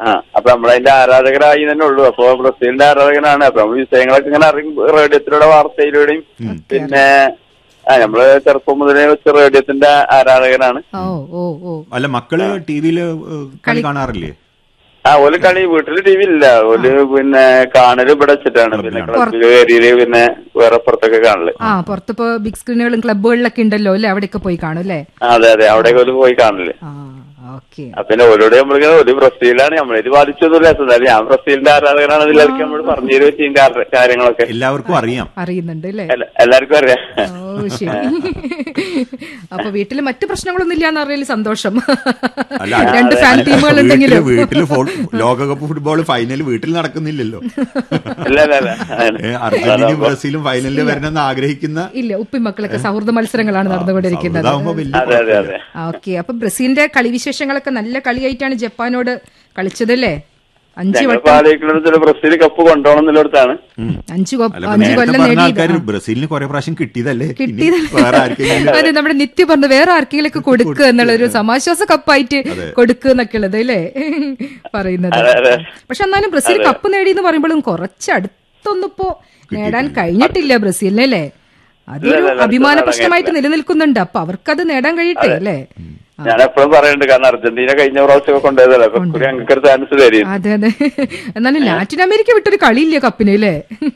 ആ അപ്പൊ നമ്മളതിന്റെ ആരാധകരായി തന്നെ ഉള്ളൂ അപ്പൊ ബ്രസീലിന്റെ ആരാധകനാണ് അപ്പൊ നമ്മൾ വിഷയങ്ങളൊക്കെ ഇങ്ങനെ അറിയും റേഡിയോത്തിലൂടെ വാർത്തയിലൂടെയും പിന്നെ ആ നമ്മള് ചെറുപ്പം മുതലേ വെച്ച് റേഡിയോത്തിന്റെ ആരാധകനാണ് ഓ ഓ ഓ അല്ല മക്കള് ടി വിയില് കളി കാണാറില്ലേ ആ ഒരു കളി വീട്ടില് ടി വി ഇല്ല ഒരു പിന്നെ കാണല് ഇവിടെ വെച്ചിട്ടാണ് പിന്നെ ക്ലബില് കയറിയില് പിന്നെ വേറെ പുറത്തൊക്കെ കാണല് ആ പുറത്തിപ്പോ ബിഗ് സ്ക്രീനുകളും ക്ലബുകളിലൊക്കെ ഉണ്ടല്ലോ അല്ലേ അവിടെയൊക്കെ പോയി കാണും അല്ലേ ആ, അതെ അതെ അവിടെയൊക്കെ ഒരു പോയി കാണല് ആ ഓക്കെ ആ, പിന്നെ ഓരോട് നമ്മളിങ്ങനെ ഒരു ബ്രസീലാണ് നമ്മളിത് ബാധിച്ചൊന്നുമില്ല എന്നാലും ഞാൻ ബ്രസീലിന്റെ ആരാധകനാണ് ഇതിലൊക്കെ നമ്മൾ പറഞ്ഞു തരുകയും ചെയ്യും കാര- കാര്യങ്ങളൊക്കെ എല്ലാവർക്കും അറിയാം അറിയുന്നുണ്ട് അല്ലേ എല്ലാ- എല്ലാവർക്കും അറിയാം ഓ ശരി അപ്പൊ വീട്ടില് മറ്റു പ്രശ്നങ്ങളൊന്നും ഇല്ലാന്ന് അറിയല് സന്തോഷം അല്ല രണ്ട് ഫാൻ അല്ല, ടീമുകൾ ഉണ്ടെങ്കിലും വീട്ടില് വീട്ടില് ഫോ- ലോകകപ്പ് ഫുട്ബോൾ ഫൈനൽ വീട്ടിൽ നടക്കുന്നില്ലല്ലോ ഇല്ല ഇല്ല ഇല്ല ഏ, അർജന്റീനയും ബ്രസീലും ഫൈനലിൽ വരണമെന്ന് ആഗ്രഹിക്കുന്ന ഇല്ല ഉപ്പി മക്കളൊക്കെ സൗഹൃദ മത്സരങ്ങളാണ് നടന്നുകൊണ്ടിരിക്കുന്നത് സൗഹൃദമാകുമ്പോ വലിയ അതെ അതെ അതെ ഓക്കെ അപ്പൊ ബ്രസീലിന്റെ കളി വിശേഷങ്ങളൊക്കെ നല്ല കളിയായിട്ടാണ് ജപ്പാനോട് കളിച്ചതല്ലേ അഞ്ച് ഞങ്ങൾ വട്ടം ആലോചിക്കുന്നത് ബ്രസീൽ കപ്പ് കൊണ്ടുപോകണം എന്നിടത്താണ് അഞ്ചു കൊ- അല്ല, ഇപ്പൊ അഞ്ചു നേരത്തെ കൊല്ലം പറഞ്ഞ നേടി ആൾക്കാർ ബ്രസീലിന് കുറെ പ്രാവശ്യം കിട്ടിയതല്ലേ ഇനി കിട്ടിയതല്ലേ? വേറെ ആർക്കെങ്കിലും അതെ നമ്മുടെ നിത്യ പറഞ്ഞു വേറെ ആർക്കെങ്കിലും കൊടുക്കുക എന്നുള്ള ഒരു സമാശ്വാസ കപ്പായിട്ട് കൊടുക്കുക എന്നൊക്കെ ഉള്ളത് അല്ലേ പറയുന്നത് അതെ, അതെ. പക്ഷെ എന്നാലും ബ്രസീൽ കപ്പ് നേടി എന്ന് പറയുമ്പോഴും കുറച്ച് അടുത്തൊന്നും ഇപ്പോ നേടാൻ കഴിഞ്ഞിട്ടില്ല ബ്രസീലിന് അല്ലേ അതൊരു ഇല്ല, ഇല്ല, അഭിമാന നേടാൻ പ്രശ്നമായിട്ട് നിലനിൽക്കുന്നുണ്ട് അപ്പൊ അവർക്കത് നേടാൻ കഴിയട്ടെ അല്ലേ ഞാൻ എപ്പോഴും പറയുന്നുണ്ട് കാരണം അർജന്റീന കഴിഞ്ഞ പ്രാവശ്യമൊക്കെ കൊണ്ടുപോയതല്ലേ അപ്പൊ ഇക്കുറി ഞങ്ങൾക്ക് ഒരു ചാൻസ് തരും അതെ അതെ എന്നാലും ലാറ്റിൻ അമേരിക്ക വിട്ടൊരു കളിയില്ല കപ്പിന് അല്ലേ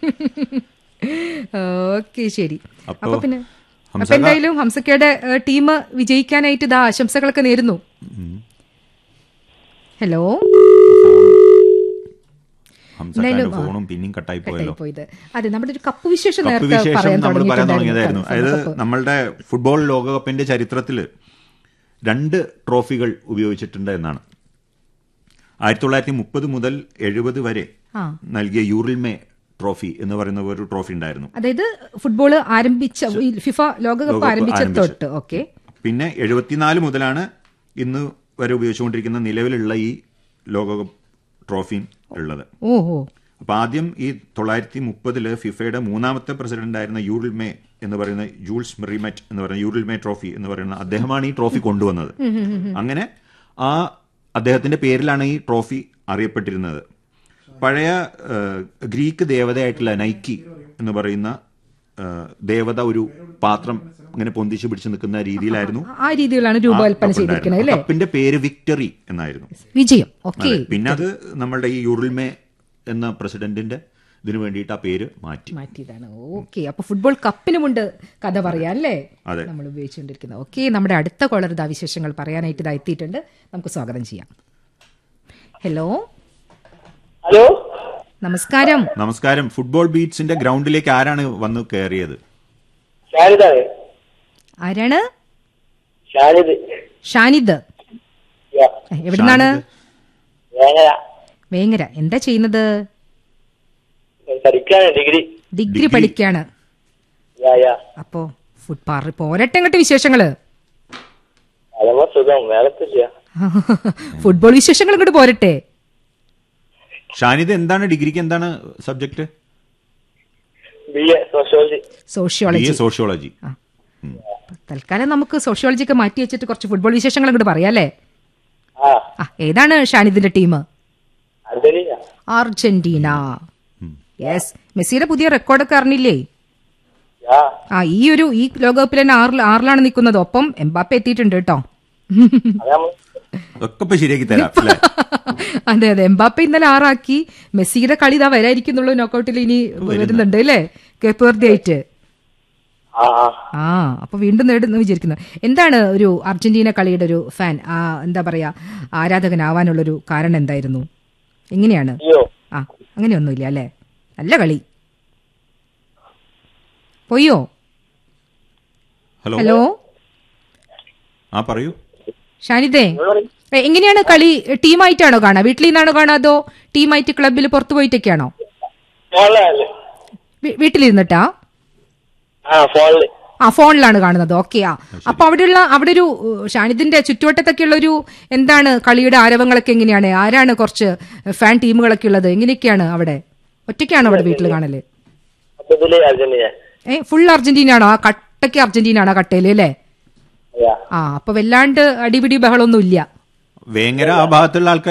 ഓക്കെ ശരി അപ്പോ അപ്പൊ പിന്നെ അപ്പൊ ഹംസക- എന്തായാലും ഹംസക്കയുടെ ടീം വിജയിക്കാനായിട്ട് ഇതാ ആശംസകളൊക്കെ നേരുന്നു ഹലോ ഹംസക്കാരുടെ ഫോണും പിന്നെയും കട്ടായി പോയല്ലോ പോയത് അതെ നമ്മുടെ ഒരു കപ്പ് വിശേഷം കപ്പ് നേരത്തെ വിശേഷം പറയാൻ നമ്മൾ പറയാൻ തുടങ്ങിയിട്ടുണ്ടായിരുന്നു. തുടങ്ങിയതായിരുന്നു അതായത് കപ്പ്. നമ്മളുടെ ഫുട്ബോൾ ലോകകപ്പിന്റെ ചരിത്രത്തിൽ രണ്ട് ട്രോഫികൾ ഉപയോഗിച്ചിട്ടുണ്ട് എന്നാണ് ആയിരത്തി തൊള്ളായിരത്തി മുപ്പത് മുതൽ എഴുപത് വരെ ആ. നൽകിയ യൂറിൽമേ ട്രോഫി എന്ന് പറയുന്ന ഒരു ട്രോഫി ഉണ്ടായിരുന്നു അതായത് ഫുട്ബോൾ ആരംഭിച്ച ഈ ഫിഫ ലോകകപ്പ് ലോകകപ്പ് ആരംഭിച്ച ആരംഭിച്ച. തൊട്ട് ഓക്കെ പിന്നെ എഴുപത്തിനാല് മുതലാണ് ഇന്ന് വരെ ഉപയോഗിച്ചുകൊണ്ടിരിക്കുന്ന നിലവിലുള്ള ഈ ലോകകപ്പ് ട്രോഫി ഉള്ളത് ഓ ഓ അപ്പൊ ആദ്യം ഈ തൊള്ളായിരത്തി മുപ്പതില് ഫിഫയുടെ മൂന്നാമത്തെ പ്രസിഡന്റ് ആയിരുന്ന യൂറിൽ മേ എന്ന് പറയുന്ന ജൂൾസ് മെറിമെറ്റ് എന്ന് പറയുന്ന യൂറിൽ മേ ട്രോഫി എന്ന് പറയുന്ന അദ്ദേഹമാണ് ഈ ട്രോഫി കൊണ്ടുവന്നത് അങ്ങനെ ആ അദ്ദേഹത്തിന്റെ പേരിലാണ് ഈ ട്രോഫി അറിയപ്പെട്ടിരുന്നത് പഴയ ഏഹ്, ഗ്രീക്ക് ദേവതയായിട്ടുള്ള നൈക്കി എന്ന് പറയുന്ന ഏഹ്, ദേവത ഒരു പാത്രം ഇങ്ങനെ പൊന്തിച്ച് പിടിച്ച് നിൽക്കുന്ന രീതിയിലായിരുന്നു ആ രീതിയിലാണ് ആ രൂപകൽപ്പന കപ്പ് ചെയ്തിരിക്കുന്നത് ഉണ്ടായിരുന്നത്. അല്ലേ കപ്പിന്റെ പേര് വിക്ടറി എന്നായിരുന്നു വിജയം ഓക്കെ അതെ. പിന്നെ അത് നമ്മളുടെ ഈ യുറിൽമേ എന്ന പ്രസിഡന്റിന്റെ ഇതിനു വേണ്ടിയിട്ട് ആ പേര് മാറ്റി മാറ്റിയതാണ് ഓക്കെ അപ്പൊ ഫുട്ബോൾ കപ്പിനുമുണ്ട് കഥ പറയാൻ അല്ലേ അതെ. നമ്മൾ ഉപയോഗിച്ചുകൊണ്ടിരിക്കുന്നത് ഓക്കെ നമ്മുടെ അടുത്ത കോളർ ഇതാ വിശേഷങ്ങൾ പറയാനായിട്ട് ഇതാ എത്തിയിട്ടുണ്ട് നമുക്ക് സ്വാഗതം ചെയ്യാം ഹലോ ഹലോ നമസ്കാരം നമസ്കാരം ഫുട്ബോൾ ബീറ്റ്സിന്റെ ഗ്രൗണ്ടിലേക്ക് ആരാണ് വന്ന് കയറിയത് ഷാനിദാണ് ആരാണ് ഷാനിദ് ഷാനിദ് യാ. ഏ, എവിടുന്നാണ് വേങ്ങര വേങ്ങര എന്താ ചെയ്യുന്നത് പഠിക്കാണ് ഡിഗ്രി ഡിഗ്രി പഠിക്കാണ് യാ യാ അപ്പോ ഫുട് പാറി പോരട്ടെ ഇങ്ങോട്ട് വിശേഷങ്ങള് അതമ്മ സുഖം വേറെത്തില്ല ഫുട്ബോൾ വിശേഷങ്ങൾ ഇങ്ങോട്ട് പോരട്ടെ ഷാനിദ് എന്താണ് ഡിഗ്രിക്ക് എന്താണ് subject B A sociology B sociology A sociology തൽക്കാലം നമുക്ക് സോഷ്യോളജി ഒക്കെ മാറ്റി വെച്ചിട്ട് കുറച്ച് ഫുട്ബോൾ വിശേഷങ്ങൾ ഇങ്ങോട്ട് പറയാം അല്ലേ ആ ആ ഏതാണ് ഷാനിദിന്റെ ടീം അർജന്റീന അർജന്റീന യെസ് മെസ്സിയുടെ പുതിയ റെക്കോർഡൊക്കെ അറിഞ്ഞില്ലേ യാ ആ ഈ ഒരു ഈ ലോകകപ്പിൽ തന്നെ ആറിൽ ആറിലാണ് നിൽക്കുന്നത് ഒപ്പം എംബാപ്പ എത്തിയിട്ടുണ്ട് കേട്ടോ അതമ്മ ഒക്കെ ഇപ്പൊ ശരിയാക്കി തരാം അല്ലേ അതെ അതെ എംബാപ്പ ഇന്നലെ ആറാക്കി മെസ്സിയുടെ കളി ഇതാ വരായിരിക്കുന്നുള്ളൂ നോക്കൌട്ടിൽ ഇനി വരുന്നുണ്ട് അല്ലേ കേപ്പേർദി ആയിട്ട് ആ ആ ആ അപ്പൊ വീണ്ടും നേടുന്നു വിചാരിക്കുന്നു എന്താണ് ഒരു അർജന്റീന കളിയുടെ ഒരു ഫാൻ ആ എന്താ പറയാ ആരാധകനാവാനുള്ളൊരു കാരണം എന്തായിരുന്നു എങ്ങനെയാണ് അയ്യോ ആ അങ്ങനെയൊന്നുമില്ല അല്ലേ നല്ല കളി പോയോ ഹലോ ഹലോ ആ പറയൂ ഷാനിദേ എ, എങ്ങനെയാണ് കളി ടീമായിട്ടാണോ കാണാ വീട്ടിൽ നിന്നാണോ കാണാ അതോ ടീമായിട്ട് ക്ലബിൽ പുറത്തു പോയിട്ടൊക്കെയാണോ ഫോണിലല്ലേ വീ- വീട്ടിലിരുന്നിട്ടാ ആ ഫോണില് ആ ഫോണിലാണ് കാണുന്നത് ഓക്കെ ആ അപ്പൊ അവിടെയുള്ള അവിടെ ഒരു ഉം, ഷാനിദിന്റെ ചുറ്റുവട്ടത്തൊക്കെയുള്ള ഒരു എന്താണ് കളിയുടെ ആരവങ്ങളൊക്കെ എങ്ങനെയാണ് ആരാണ് കുറച്ച് ഫാൻ ടീമുകളൊക്കെ ഉള്ളത് എങ്ങനെയൊക്കെയാണ് അവിടെ ഒറ്റയ്ക്കാണോ അവിടെ വീട്ടിൽ കാണല് മൊത്തത്തില് അർജന്റീന ഏ ഫുൾ അർജന്റീന ആണോ ആ കട്ടയ്ക്ക് അർജന്റീന ആണോ കട്ടയില് അല്ലേ യാ ആ അപ്പൊ വല്ലാണ്ട് അടിപിടി ബഹളമൊന്നും ഇല്ല വേങ്ങര ആ ഭാഗത്തുള്ള ആൾക്കാർ